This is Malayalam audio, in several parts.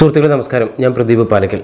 സുഹൃത്തുക്കളെ നമസ്കാരം ഞാൻ പ്രദീപ് പാലക്കൽ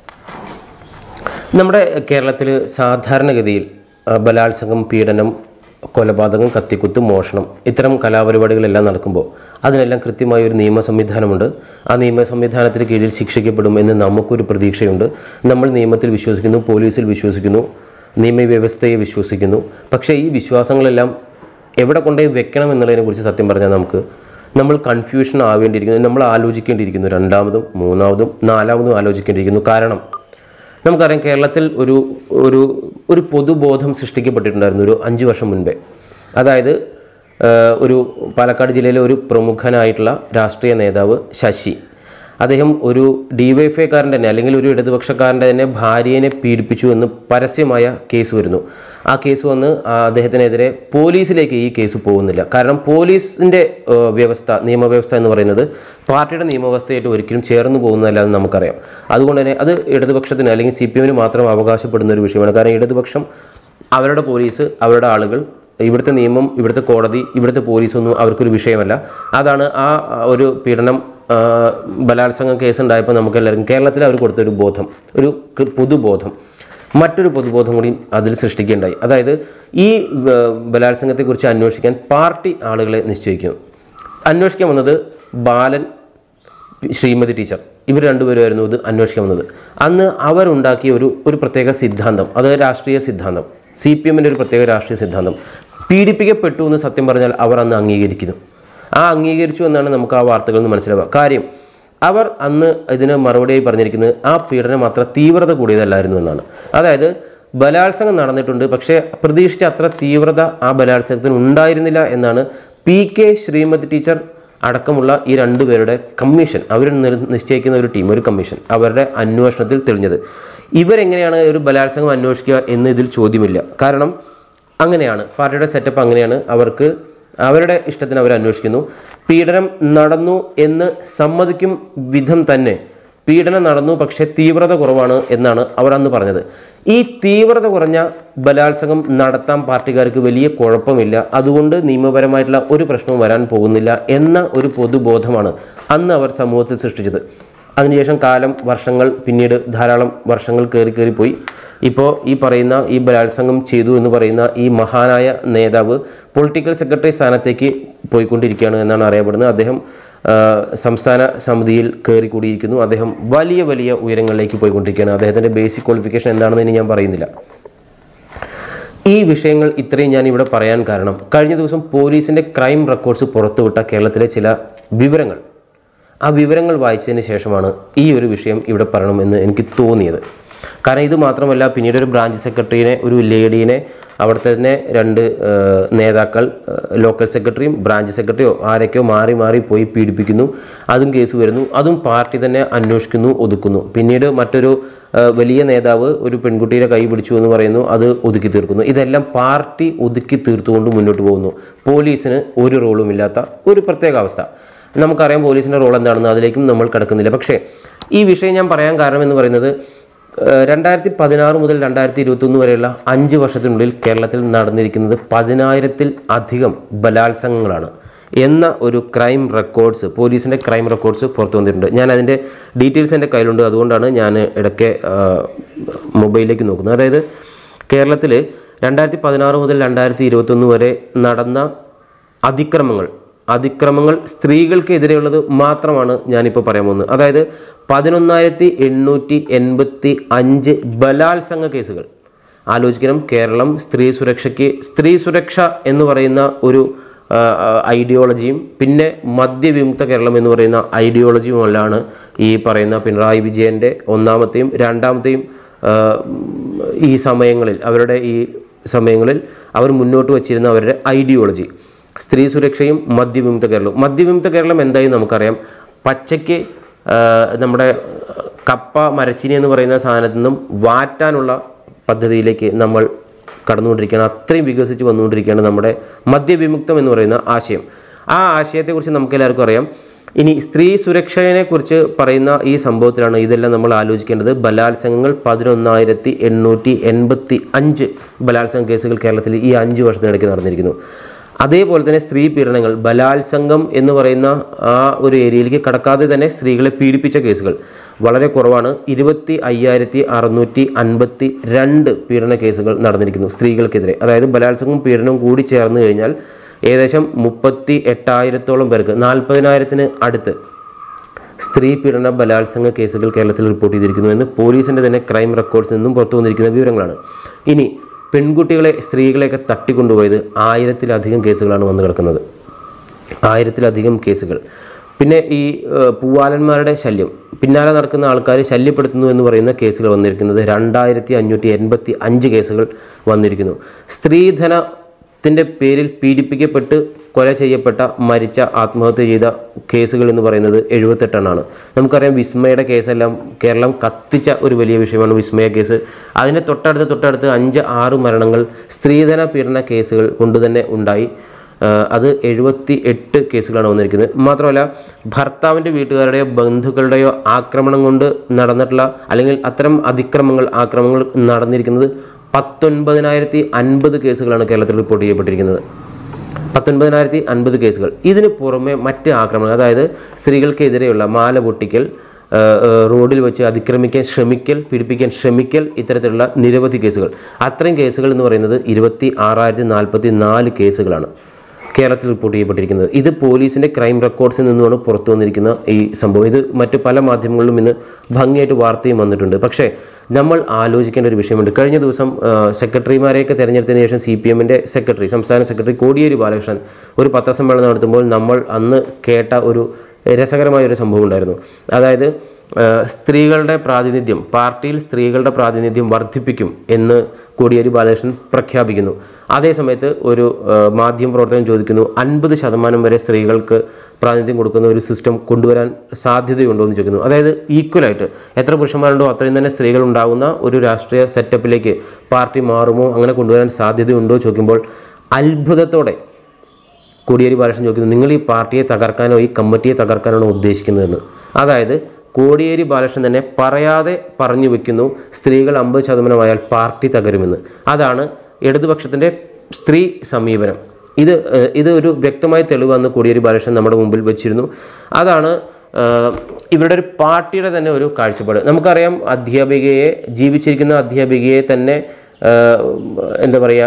നമ്മുടെ കേരളത്തിൽ സാധാരണഗതിയിൽ ആ, ബലാത്സംഗം പീഡനം കൊലപാതകം കത്തിക്കുത്ത് മോഷണം ഇത്തരം കലാപരിപാടികളെല്ലാം നടക്കുമ്പോൾ അതിനെല്ലാം കൃത്യമായ ഒരു നിയമ സംവിധാനമുണ്ട് ആ നിയമ സംവിധാനത്തിന് കീഴിൽ ശിക്ഷിക്കപ്പെടും എന്ന് നമുക്കൊരു പ്രതീക്ഷയുണ്ട് നമ്മൾ നിയമത്തിൽ വിശ്വസിക്കുന്നു പോലീസിൽ വിശ്വസിക്കുന്നു നിയമവ്യവസ്ഥയെ വിശ്വസിക്കുന്നു പക്ഷേ ഈ വിശ്വാസങ്ങളെല്ലാം എവിടെ കൊണ്ടുപോയി വെക്കണം എന്നുള്ളതിനെക്കുറിച്ച് സത്യം പറഞ്ഞാൽ നമുക്ക് നമ്മൾ കൺഫ്യൂഷൻ ആവേണ്ടിയിരിക്കുന്നു നമ്മൾ ആലോചിക്കേണ്ടിയിരിക്കുന്നു രണ്ടാമതും മൂന്നാമതും നാലാമതും ആലോചിക്കേണ്ടിയിരിക്കുന്നു കാരണം നമുക്കറിയാം കേരളത്തിൽ ഒരു ഒരു ഒരു പൊതുബോധം സൃഷ്ടിക്കപ്പെട്ടിട്ടുണ്ടായിരുന്നു ഒരു അഞ്ച് വർഷം മുൻപേ അതായത് ആ, ഒരു പാലക്കാട് ജില്ലയിലെ ഒരു പ്രമുഖനായിട്ടുള്ള രാഷ്ട്രീയ നേതാവ് ശശി അദ്ദേഹം ഒരു ഡിവൈഫൈക്കാരൻ്റെ തന്നെ അല്ലെങ്കിൽ ഒരു ഇടതുപക്ഷക്കാരൻ്റെ തന്നെ ഭാര്യയെ പീഡിപ്പിച്ചു എന്ന് പരസ്യമായ കേസ് വരുന്നു ആ കേസ് വന്ന് ആ അദ്ദേഹത്തിനെതിരെ പോലീസിലേക്ക് ഈ കേസ് പോകുന്നില്ല കാരണം പോലീസിൻ്റെ ഏഹ്, വ്യവസ്ഥ നിയമവ്യവസ്ഥ എന്ന് പറയുന്നത് പാർട്ടിയുടെ നിയമവ്യവസ്ഥയായിട്ട് ഒരിക്കലും ചേർന്ന് പോകുന്നതല്ല എന്ന് നമുക്കറിയാം അതുകൊണ്ട് തന്നെ അത് ഇടതുപക്ഷത്തിന് അല്ലെങ്കിൽ സി പി എമ്മിന് മാത്രം അവകാശപ്പെടുന്ന ഒരു വിഷയമാണ് കാരണം ഇടതുപക്ഷം അവരുടെ പോലീസ് അവരുടെ ആളുകൾ ഇവിടുത്തെ നിയമം ഇവിടുത്തെ കോടതി ഇവിടുത്തെ പോലീസൊന്നും അവർക്കൊരു വിഷയമല്ല അതാണ് ആ ആ, ഒരു പീഡനം ആ, ബലാത്സംഗം കേസ് ഉണ്ടായപ്പോൾ നമുക്ക് എല്ലാവർക്കും കേരളത്തിൽ അവർ കൊടുത്തൊരു ബോധം ഒരു കൃ- പൊതുബോധം മറ്റൊരു പൊതുബോധം കൂടി അതിൽ സൃഷ്ടിക്കുകയുണ്ടായി അതായത് ഈ ആ, ബലാത്സംഗത്തെക്കുറിച്ച് അന്വേഷിക്കാൻ പാർട്ടി ആളുകളെ നിശ്ചയിക്കും അന്വേഷിക്കാൻ വന്നത് ബാലൻ ശ്രീമതി ടീച്ചർ ഇവർ രണ്ടുപേരുമായിരുന്നു ഇത് അന്വേഷിക്കാൻ വന്നത് അന്ന് അവരുണ്ടാക്കിയ ഒരു ഒരു പ്രത്യേക സിദ്ധാന്തം അത് രാഷ്ട്രീയ സിദ്ധാന്തം സി പി എമ്മിൻ്റെ ഒരു പ്രത്യേക രാഷ്ട്രീയ സിദ്ധാന്തം പീഡിപ്പിക്കപ്പെട്ടു എന്ന് സത്യം പറഞ്ഞാൽ അവർ അന്ന് അംഗീകരിക്കുന്നു ആ അംഗീകരിച്ചു എന്നാണ് നമുക്ക് ആ വാർത്തകളിൽ നിന്ന് മനസ്സിലാവുക കാര്യം അവർ അന്ന് ഇതിന് മറുപടിയായി പറഞ്ഞിരിക്കുന്നത് ആ പീഡനം അത്ര തീവ്രത കൂടിയതല്ലായിരുന്നു എന്നാണ് അതായത് ബലാത്സംഗം നടന്നിട്ടുണ്ട് പക്ഷേ പ്രതീക്ഷിച്ച അത്ര തീവ്രത ആ ബലാത്സംഗത്തിന് ഉണ്ടായിരുന്നില്ല എന്നാണ് പി കെ ശ്രീമതി ടീച്ചർ അടക്കമുള്ള ഈ രണ്ടുപേരുടെ കമ്മീഷൻ അവർ നിർ- നിശ്ചയിക്കുന്ന ഒരു ടീം ഒരു കമ്മീഷൻ അവരുടെ അന്വേഷണത്തിൽ തെളിഞ്ഞത് ഇവരെങ്ങനെയാണ് ഒരു ബലാത്സംഗം അന്വേഷിക്കുക എന്ന് ഇതിൽ ചോദ്യമില്ല കാരണം അങ്ങനെയാണ് പാർട്ടിയുടെ സെറ്റപ്പ് അങ്ങനെയാണ് അവർക്ക് അവരുടെ ഇഷ്ടത്തിന് അവർ അന്വേഷിക്കുന്നു പീഡനം നടന്നു എന്ന് സമ്മതിക്കും വിധം തന്നെ പീഡനം നടന്നു പക്ഷേ തീവ്രത കുറവാണ് എന്നാണ് അവർ അന്ന് പറഞ്ഞത് ഈ തീവ്രത കുറഞ്ഞ ബലാത്സംഗം നടത്താൻ പാർട്ടിക്കാർക്ക് വലിയ കുഴപ്പമില്ല അതുകൊണ്ട് നിയമപരമായിട്ടുള്ള ഒരു പ്രശ്നവും വരാൻ പോകുന്നില്ല എന്ന ഒരു പൊതുബോധമാണ് അന്ന് അവർ സമൂഹത്തിൽ സൃഷ്ടിച്ചത് അതിനുശേഷം കാലം വർഷങ്ങൾ പിന്നീട് ധാരാളം വർഷങ്ങൾ കയറി കയറിപ്പോയി ഇപ്പോൾ ഈ പറയുന്ന ഈ ബലാത്സംഗം ചെയ്തു എന്ന് പറയുന്ന ഈ മഹാനായ നേതാവ് പൊളിറ്റിക്കൽ സെക്രട്ടറി സ്ഥാനത്തേക്ക് പോയിക്കൊണ്ടിരിക്കുകയാണ് എന്നാണ് അറിയപ്പെടുന്നത് അദ്ദേഹം ആ, സംസ്ഥാന സമിതിയിൽ കയറിക്കൂടിയിരിക്കുന്നു അദ്ദേഹം വലിയ വലിയ ഉയരങ്ങളിലേക്ക് പോയിക്കൊണ്ടിരിക്കുകയാണ് അദ്ദേഹത്തിൻ്റെ ബേസിക് ക്വാളിഫിക്കേഷൻ എന്താണെന്ന് ഇനി ഞാൻ പറയുന്നില്ല ഈ വിഷയങ്ങൾ ഇത്രയും ഞാൻ ഇവിടെ പറയാൻ കാരണം കഴിഞ്ഞ ദിവസം പോലീസിൻ്റെ ക്രൈം റെക്കോർഡ്സ് പുറത്തുവിട്ട കേരളത്തിലെ ചില വിവരങ്ങൾ ആ വിവരങ്ങൾ വായിച്ചതിന് ശേഷമാണ് ഈ ഒരു വിഷയം ഇവിടെ പറയണമെന്ന് എനിക്ക് തോന്നിയത് കാരണം ഇത് മാത്രമല്ല പിന്നീട് ഒരു ബ്രാഞ്ച് സെക്രട്ടറിനെ ഒരു ലേഡീനെ അവിടുത്തെ തന്നെ രണ്ട് ആ, നേതാക്കൾ ആ, ലോക്കൽ സെക്രട്ടറിയും ബ്രാഞ്ച് സെക്രട്ടറിയോ ആരൊക്കെയോ മാറി മാറി പോയി പീഡിപ്പിക്കുന്നു അതും കേസ് വരുന്നു അതും പാർട്ടി തന്നെ അന്വേഷിക്കുന്നു ഒതുക്കുന്നു പിന്നീട് മറ്റൊരു ആ, വലിയ നേതാവ് ഒരു പെൺകുട്ടിയുടെ കൈ പിടിച്ചു എന്ന് പറയുന്നു അത് ഒതുക്കി തീർക്കുന്നു ഇതെല്ലാം പാർട്ടി ഒതുക്കി തീർത്തുകൊണ്ട് മുന്നോട്ട് പോകുന്നു പോലീസിന് ഒരു റോളും ഇല്ലാത്ത ഒരു പ്രത്യേക അവസ്ഥ നമുക്കറിയാം പോലീസിൻ്റെ റോൾ എന്താണെന്ന് അതിലേക്കും നമ്മൾ കിടക്കുന്നില്ല പക്ഷേ ഈ വിഷയം ഞാൻ പറയാൻ കാരണം എന്ന് പറയുന്നത് ഏഹ്, രണ്ടായിരത്തി പതിനാറ് മുതൽ രണ്ടായിരത്തി ഇരുപത്തൊന്ന് വരെയുള്ള അഞ്ച് വർഷത്തിനുള്ളിൽ കേരളത്തിൽ നടന്നിരിക്കുന്നത് പതിനായിരത്തിൽ അധികം ബലാത്സംഗങ്ങളാണ് എന്ന ഒരു ക്രൈം റെക്കോർഡ്സ് പോലീസിൻ്റെ ക്രൈം റെക്കോർഡ്സ് പുറത്തു വന്നിട്ടുണ്ട് ഞാൻ അതിൻ്റെ ഡീറ്റെയിൽസ് എൻ്റെ കയ്യിലുണ്ട് അതുകൊണ്ടാണ് ഞാൻ ഇടയ്ക്ക് ആഹ്, മൊബൈലിലേക്ക് നോക്കുന്നത് അതായത് കേരളത്തിൽ രണ്ടായിരത്തി പതിനാറ് മുതൽ രണ്ടായിരത്തി ഇരുപത്തൊന്ന് വരെ നടന്ന അതിക്രമങ്ങൾ അതിക്രമങ്ങൾ സ്ത്രീകൾക്കെതിരെയുള്ളത് മാത്രമാണ് ഞാനിപ്പോൾ പറയാൻ പോകുന്നത് അതായത് പതിനൊന്നായിരത്തി എണ്ണൂറ്റി എൺപത്തി അഞ്ച് ബലാത്സംഗ കേസുകൾ ആലോചിക്കണം കേരളം സ്ത്രീ സുരക്ഷയ്ക്ക് സ്ത്രീ സുരക്ഷ എന്ന് പറയുന്ന ഒരു ആ, ആ, ഐഡിയോളജിയും പിന്നെ മദ്യവിമുക്ത കേരളം എന്ന് പറയുന്ന ഐഡിയോളജിയുമെല്ലാണ് ഈ പറയുന്ന പിണറായി വിജയൻ്റെ ഒന്നാമത്തെയും രണ്ടാമത്തെയും ആ, ഈ സമയങ്ങളിൽ അവരുടെ ഈ സമയങ്ങളിൽ അവർ മുന്നോട്ട് വച്ചിരുന്ന അവരുടെ ഐഡിയോളജി സ്ത്രീ സുരക്ഷയും മദ്യവിമുക്ത കേരളവും മദ്യവിമുക്ത കേരളം എന്തായി നമുക്കറിയാം പച്ചയ്ക്ക് ആ, നമ്മുടെ കപ്പ മരച്ചിനി എന്ന് പറയുന്ന സാധനത്തിൽ നിന്നും വാറ്റാനുള്ള പദ്ധതിയിലേക്ക് നമ്മൾ കടന്നുകൊണ്ടിരിക്കുകയാണ് അത്രയും വികസിച്ച് വന്നുകൊണ്ടിരിക്കുകയാണ് നമ്മുടെ മദ്യവിമുക്തം എന്ന് പറയുന്ന ആശയം ആ ആശയത്തെക്കുറിച്ച് നമുക്ക് എല്ലാവർക്കും അറിയാം ഇനി സ്ത്രീ സുരക്ഷയെ കുറിച്ച് പറയുന്ന ഈ സംഭവത്തിലാണ് ഇതെല്ലാം നമ്മൾ ആലോചിക്കേണ്ടത് ബലാത്സംഗങ്ങൾ പതിനൊന്നായിരത്തി എണ്ണൂറ്റി എൺപത്തി അഞ്ച് ബലാത്സംഗ കേസുകൾ കേരളത്തിൽ ഈ അഞ്ച് വർഷത്തിനിടയ്ക്ക് നടന്നിരിക്കുന്നു അതേപോലെ തന്നെ സ്ത്രീ പീഡനങ്ങൾ ബലാത്സംഗം എന്ന് പറയുന്ന ആ ഒരു ഏരിയയിലേക്ക് കടക്കാതെ തന്നെ സ്ത്രീകളെ പീഡിപ്പിച്ച കേസുകൾ വളരെ കുറവാണ് ഇരുപത്തി അയ്യായിരത്തി അറുന്നൂറ്റി അൻപത്തി രണ്ട് പീഡന കേസുകൾ നടന്നിരിക്കുന്നു സ്ത്രീകൾക്കെതിരെ അതായത് ബലാത്സംഗവും പീഡനവും കൂടി ചേർന്ന് കഴിഞ്ഞാൽ ഏകദേശം മുപ്പത്തി എട്ടായിരത്തോളം പേർക്ക് നാൽപ്പതിനായിരത്തിന് അടുത്ത് സ്ത്രീ പീഡന ബലാത്സംഗ കേസുകൾ കേരളത്തിൽ റിപ്പോർട്ട് ചെയ്തിരിക്കുന്നു എന്ന് പോലീസിൻ്റെ തന്നെ ക്രൈം റെക്കോർഡ്സിൽ നിന്നും പുറത്തു വന്നിരിക്കുന്ന വിവരങ്ങളാണ് ഇനി പെൺകുട്ടികളെ സ്ത്രീകളെയൊക്കെ തട്ടിക്കൊണ്ടുപോയത് ആയിരത്തിലധികം കേസുകളാണ് വന്നു കിടക്കുന്നത് ആയിരത്തിലധികം കേസുകൾ പിന്നെ ഈ ഏഹ്, പൂവാലന്മാരുടെ ശല്യം പിന്നാലെ നടക്കുന്ന ആൾക്കാർ ശല്യപ്പെടുത്തുന്നു എന്ന് പറയുന്ന കേസുകൾ വന്നിരിക്കുന്നത് രണ്ടായിരത്തി അഞ്ഞൂറ്റി എൺപത്തി അഞ്ച് കേസുകൾ വന്നിരിക്കുന്നു സ്ത്രീധനത്തിൻ്റെ പേരിൽ പീഡിപ്പിക്കപ്പെട്ട് കൊല ചെയ്യപ്പെട്ട മരിച്ച ആത്മഹത്യ ചെയ്ത കേസുകൾ എന്ന് പറയുന്നത് എഴുപത്തെട്ടെണ്ണമാണ് നമുക്കറിയാം വിസ്മയുടെ കേസെല്ലാം കേരളം കത്തിച്ച ഒരു വലിയ വിഷയമാണ് വിസ്മയ കേസ് അതിൻ്റെ തൊട്ടടുത്ത് തൊട്ടടുത്ത് അഞ്ച് ആറ് മരണങ്ങൾ സ്ത്രീധന പീഡന കേസുകൾ കൊണ്ട് തന്നെ ഉണ്ടായി ആഹ് അത് എഴുപത്തി എട്ട് കേസുകളാണ് വന്നിരിക്കുന്നത് മാത്രമല്ല ഭർത്താവിൻ്റെ വീട്ടുകാരുടെയോ ബന്ധുക്കളുടെയോ ആക്രമണം കൊണ്ട് നടന്നിട്ടുള്ള അല്ലെങ്കിൽ അത്തരം അതിക്രമങ്ങൾ ആക്രമങ്ങൾ നടന്നിരിക്കുന്നത് പത്തൊൻപതിനായിരത്തി അൻപത് കേസുകളാണ് കേരളത്തിൽ റിപ്പോർട്ട് ചെയ്യപ്പെട്ടിരിക്കുന്നത് പത്തൊൻപതിനായിരത്തി അൻപത് കേസുകൾ ഇതിന് പുറമെ മറ്റ് ആക്രമണങ്ങൾ അതായത് സ്ത്രീകൾക്കെതിരെയുള്ള മാല പൊട്ടിക്കൽ ആ, ആ, റോഡിൽ വെച്ച് അതിക്രമിക്കാൻ ശ്രമിക്കൽ പീഡിപ്പിക്കാൻ ശ്രമിക്കൽ ഇത്തരത്തിലുള്ള നിരവധി കേസുകൾ അത്രയും കേസുകൾ എന്ന് പറയുന്നത് ഇരുപത്തി ആറായിരത്തി നാൽപ്പത്തി നാല് കേസുകളാണ് കേരളത്തിൽ റിപ്പോർട്ട് ചെയ്യപ്പെട്ടിരിക്കുന്നത് ഇത് പോലീസിൻ്റെ ക്രൈം റെക്കോർഡ്സിൽ നിന്നുമാണ് പുറത്തു വന്നിരിക്കുന്ന ഈ സംഭവം ഇത് മറ്റ് പല മാധ്യമങ്ങളിലും ഇന്ന് ഭംഗിയായിട്ട് വാർത്തയും വന്നിട്ടുണ്ട് പക്ഷേ നമ്മൾ ആലോചിക്കേണ്ട ഒരു വിഷയമുണ്ട് കഴിഞ്ഞ ദിവസം ആ, സെക്രട്ടറിമാരെയൊക്കെ തെരഞ്ഞെടുത്തതിന് ശേഷം സി പി എമ്മിൻ്റെ സെക്രട്ടറി സംസ്ഥാന സെക്രട്ടറി കോടിയേരി ബാലകൃഷ്ണൻ ഒരു പത്രസമ്മേളനം നടത്തുമ്പോൾ നമ്മൾ അന്ന് കേട്ട ഒരു രസകരമായ ഒരു സംഭവം ഉണ്ടായിരുന്നു അതായത് ആ, സ്ത്രീകളുടെ പ്രാതിനിധ്യം പാർട്ടിയിൽ സ്ത്രീകളുടെ പ്രാതിനിധ്യം വർദ്ധിപ്പിക്കും എന്ന് കോടിയേരി ബാലകൃഷ്ണൻ പ്രഖ്യാപിക്കുന്നു അതേസമയത്ത് ഒരു ആ, മാധ്യമപ്രവർത്തകൻ ചോദിക്കുന്നു അൻപത് ശതമാനം വരെ സ്ത്രീകൾക്ക് പ്രാതിനിധ്യം കൊടുക്കുന്ന ഒരു സിസ്റ്റം കൊണ്ടുവരാൻ സാധ്യതയുണ്ടോ എന്ന് ചോദിക്കുന്നു അതായത് ഈക്വലായിട്ട് എത്ര പുരുഷന്മാരുണ്ടോ അത്രയും തന്നെ സ്ത്രീകൾ ഉണ്ടാകുന്ന ഒരു രാഷ്ട്രീയ സെറ്റപ്പിലേക്ക് പാർട്ടി മാറുമോ അങ്ങനെ കൊണ്ടുവരാൻ സാധ്യതയുണ്ടോ ചോദിക്കുമ്പോൾ അത്ഭുതത്തോടെ കോടിയേരി ബാലകൃഷ്ണൻ ചോദിക്കുന്നു നിങ്ങൾ ഈ പാർട്ടിയെ തകർക്കാനോ ഈ കമ്മിറ്റിയെ തകർക്കാനാണോ ഉദ്ദേശിക്കുന്നതെന്ന് അതായത് കോടിയേരി ബാലകൃഷ്ണൻ തന്നെ പറയാതെ പറഞ്ഞു വെക്കുന്നു സ്ത്രീകൾ അമ്പത് ശതമാനമായാൽ പാർട്ടി തകരുമെന്ന് അതാണ് ഇടതുപക്ഷത്തിൻ്റെ സ്ത്രീ സമീപനം ഇത് ഏഹ്, ഇത് ഒരു വ്യക്തമായ തെളിവ് അന്ന് കോടിയേരി ബാലകൃഷ്ണൻ നമ്മുടെ മുമ്പിൽ വെച്ചിരുന്നു അതാണ് ഏഹ്, ഇവരുടെ ഒരു പാർട്ടിയുടെ തന്നെ ഒരു കാഴ്ചപ്പാട് നമുക്കറിയാം അധ്യാപികയെ ജീവിച്ചിരിക്കുന്ന അധ്യാപികയെ തന്നെ ഏഹ്, എന്താ പറയുക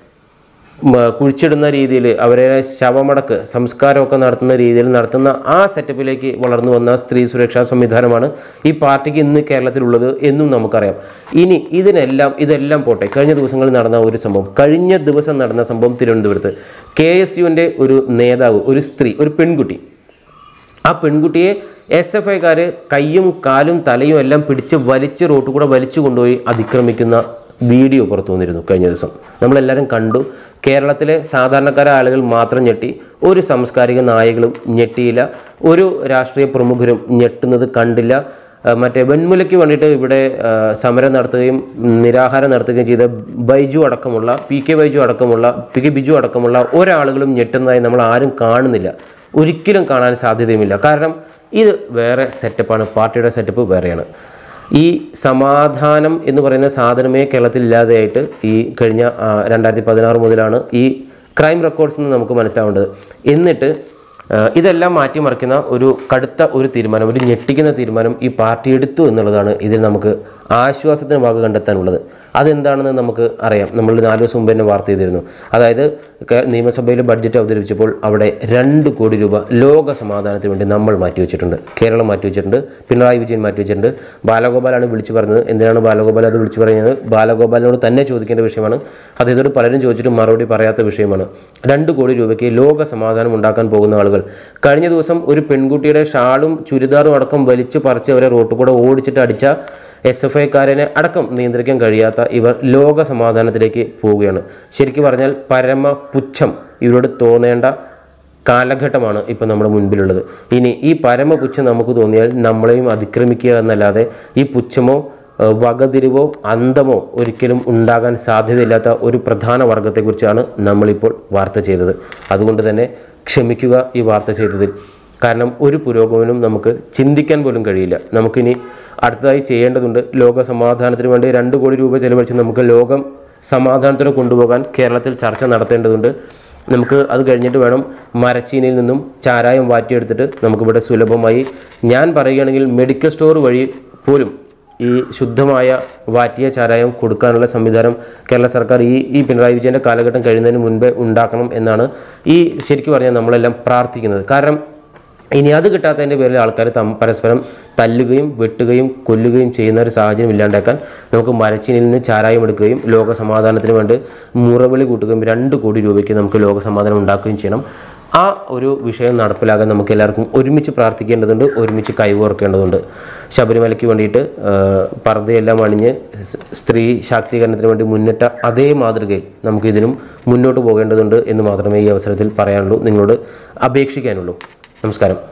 മ, കുഴിച്ചിടുന്ന രീതിയിൽ അവരെ ശവമടക്ക് സംസ്കാരമൊക്കെ നടത്തുന്ന രീതിയിൽ നടത്തുന്ന ആ സെറ്റപ്പിലേക്ക് വളർന്നു വന്ന സ്ത്രീ സുരക്ഷാ സംവിധാനമാണ് ഈ പാർട്ടിക്ക് ഇന്ന് കേരളത്തിലുള്ളത് എന്നും നമുക്കറിയാം ഇനി ഇതിനെല്ലാം ഇതെല്ലാം പോട്ടെ കഴിഞ്ഞ ദിവസങ്ങളിൽ നടന്ന ഒരു സംഭവം കഴിഞ്ഞ ദിവസം നടന്ന സംഭവം തിരുവനന്തപുരത്ത് കെ എസ് യുവിൻ്റെ ഒരു നേതാവ് ഒരു സ്ത്രീ ഒരു പെൺകുട്ടി ആ പെൺകുട്ടിയെ എസ് എഫ് ഐക്കാർ കയ്യും കാലും തലയും എല്ലാം പിടിച്ച് വലിച്ച് റോട്ടിൽ കൂടെ വലിച്ചു കൊണ്ടുപോയി അതിക്രമിക്കുന്ന വീഡിയോ പുറത്തു വന്നിരുന്നു കഴിഞ്ഞ ദിവസം നമ്മളെല്ലാവരും കണ്ടു കേരളത്തിലെ സാധാരണക്കാരായ ആളുകൾ മാത്രം ഞെട്ടി ഒരു സാംസ്കാരിക നായകളും ഞെട്ടിയില്ല ഒരു രാഷ്ട്രീയ പ്രമുഖരും ഞെട്ടുന്നത് കണ്ടില്ല ആ, മറ്റേ വെൺമുലയ്ക്ക് വേണ്ടിയിട്ട് ഇവിടെ ആ, സമരം നടത്തുകയും നിരാഹാരം നടത്തുകയും ചെയ്ത ബൈജു അടക്കമുള്ള പി കെ ബൈജു അടക്കമുള്ള പി കെ ബിജു അടക്കമുള്ള ഒരാളുകളും ഞെട്ടുന്നതായി നമ്മൾ ആരും കാണുന്നില്ല ഒരിക്കലും കാണാൻ സാധ്യതയുമില്ല കാരണം ഇത് വേറെ സെറ്റപ്പാണ് പാർട്ടിയുടെ സെറ്റപ്പ് വേറെയാണ് ഈ സമാധാനം എന്ന് പറയുന്ന സാധനമേ കേരളത്തിൽ ഇല്ലാതെയായിട്ട് ഈ കഴിഞ്ഞ ആ, രണ്ടായിരത്തി പതിനാറ് മുതലാണ് ഈ ക്രൈം റെക്കോർഡ്സ് നിന്ന് നമുക്ക് മനസ്സിലാവേണ്ടത് എന്നിട്ട് ആ, ഇതെല്ലാം മാറ്റിമറിക്കുന്ന ഒരു കടുത്ത ഒരു തീരുമാനം ഒരു ഞെട്ടിക്കുന്ന തീരുമാനം ഈ പാർട്ടി എടുത്തു എന്നുള്ളതാണ് ഇതിൽ നമുക്ക് ആശ്വാസത്തിന് വാക്ക് കണ്ടെത്താനുള്ളത് അതെന്താണെന്ന് നമുക്ക് അറിയാം നമ്മൾ നാല് ദിവസം മുമ്പ് തന്നെ വാർത്ത ചെയ്തിരുന്നു അതായത് കേ- നിയമസഭയിൽ ബഡ്ജറ്റ് അവതരിപ്പിച്ചപ്പോൾ അവിടെ രണ്ട് കോടി രൂപ ലോക സമാധാനത്തിന് വേണ്ടി നമ്മൾ മാറ്റിവെച്ചിട്ടുണ്ട് കേരളം മാറ്റിവെച്ചിട്ടുണ്ട് പിണറായി വിജയൻ മാറ്റിവെച്ചിട്ടുണ്ട് ബാലഗോപാലാണ് വിളിച്ചു പറഞ്ഞത് എന്തിനാണ് ബാലഗോപാൽ അത് വിളിച്ചു പറയുന്നത് ബാലഗോപാലിനോട് തന്നെ ചോദിക്കേണ്ട വിഷയമാണ് അദ്ദേഹത്തോട് പലരും ചോദിച്ചിട്ട് മറുപടി പറയാത്ത വിഷയമാണ് രണ്ട് കോടി രൂപയ്ക്ക് ലോക സമാധാനം ഉണ്ടാക്കാൻ പോകുന്ന ആളുകൾ കഴിഞ്ഞ ദിവസം ഒരു പെൺകുട്ടിയുടെ ഷാളും ചുരിദാറും അടക്കം വലിച്ചു പറിച്ച് അവരെ റോട്ടിൽ കൂടെ ഓടിച്ചിട്ട് അടിച്ച എസ് എഫ് ഐക്കാരനെ അടക്കം നിയന്ത്രിക്കാൻ കഴിയാത്ത ഇവർ ലോക സമാധാനത്തിലേക്ക് പോവുകയാണ് ശരിക്കും പറഞ്ഞാൽ പരമ പുച്ഛം ഇവരോട് തോന്നേണ്ട കാലഘട്ടമാണ് ഇപ്പം നമ്മുടെ മുൻപിലുള്ളത് ഇനി ഈ പരമപുച്ഛം നമുക്ക് തോന്നിയാൽ നമ്മളെയും അതിക്രമിക്കുക എന്നല്ലാതെ ഈ പുച്ഛമോ ഏഹ്, വകതിരിവോ അന്തമോ ഒരിക്കലും ഉണ്ടാകാൻ സാധ്യതയില്ലാത്ത ഒരു പ്രധാന വർഗത്തെക്കുറിച്ചാണ് നമ്മളിപ്പോൾ വാർത്ത ചെയ്തത് അതുകൊണ്ട് തന്നെ ക്ഷമിക്കുക ഈ വാർത്ത ചെയ്തതിൽ കാരണം ഒരു പുരോഗമനവും നമുക്ക് ചിന്തിക്കാൻ പോലും കഴിയില്ല നമുക്കിനി അടുത്തതായി ചെയ്യേണ്ടതുണ്ട് ലോക സമാധാനത്തിന് വേണ്ടി രണ്ട് കോടി രൂപ ചെലവഴിച്ച് നമുക്ക് ലോകം സമാധാനത്തോടെ കൊണ്ടുപോകാൻ കേരളത്തിൽ ചർച്ച നടത്തേണ്ടതുണ്ട് നമുക്ക് അത് കഴിഞ്ഞിട്ട് വേണം മരച്ചീനിയിൽ നിന്നും ചാരായം വാറ്റിയെടുത്തിട്ട് നമുക്കിവിടെ സുലഭമായി ഞാൻ പറയുകയാണെങ്കിൽ മെഡിക്കൽ സ്റ്റോർ വഴി പോലും ഈ ശുദ്ധമായ വാറ്റിയ ചാരായം കൊടുക്കാനുള്ള സംവിധാനം കേരള സർക്കാർ ഈ ഈ പിണറായി വിജയൻ്റെ കാലഘട്ടം കഴിയുന്നതിന് മുൻപേ ഉണ്ടാക്കണം എന്നാണ് ഈ ശരിക്കും പറഞ്ഞാൽ നമ്മളെല്ലാം പ്രാർത്ഥിക്കുന്നത് കാരണം ഇനി അത് കിട്ടാത്തതിൻ്റെ പേരിൽ ആൾക്കാർ തം പരസ്പരം തല്ലുകയും വെട്ടുകയും കൊല്ലുകയും ചെയ്യുന്ന ഒരു സാഹചര്യം ഇല്ലാണ്ടാക്കാൻ നമുക്ക് മരച്ചീനിൽ നിന്ന് ചാരായം എടുക്കുകയും ലോക സമാധാനത്തിന് വേണ്ടി മുറവിളി കൂട്ടുകയും രണ്ട് കോടി രൂപയ്ക്ക് നമുക്ക് ലോക സമാധാനം ഉണ്ടാക്കുകയും ചെയ്യണം ആ ഒരു വിഷയം നടപ്പിലാകാൻ നമുക്ക് എല്ലാവർക്കും ഒരുമിച്ച് പ്രാർത്ഥിക്കേണ്ടതുണ്ട് ഒരുമിച്ച് കൈകോർക്കേണ്ടതുണ്ട് ശബരിമലയ്ക്ക് വേണ്ടിയിട്ട് ആ, പർദ്ദയെല്ലാം അണിഞ്ഞ് സ് സ്ത്രീ ശാക്തീകരണത്തിന് വേണ്ടി മുന്നിട്ട അതേ മാതൃകയിൽ നമുക്കിതിനും മുന്നോട്ട് പോകേണ്ടതുണ്ട് എന്ന് മാത്രമേ ഈ അവസരത്തിൽ പറയാനുള്ളൂ നിങ്ങളോട് അപേക്ഷിക്കാനുള്ളൂ നമസ്കാരം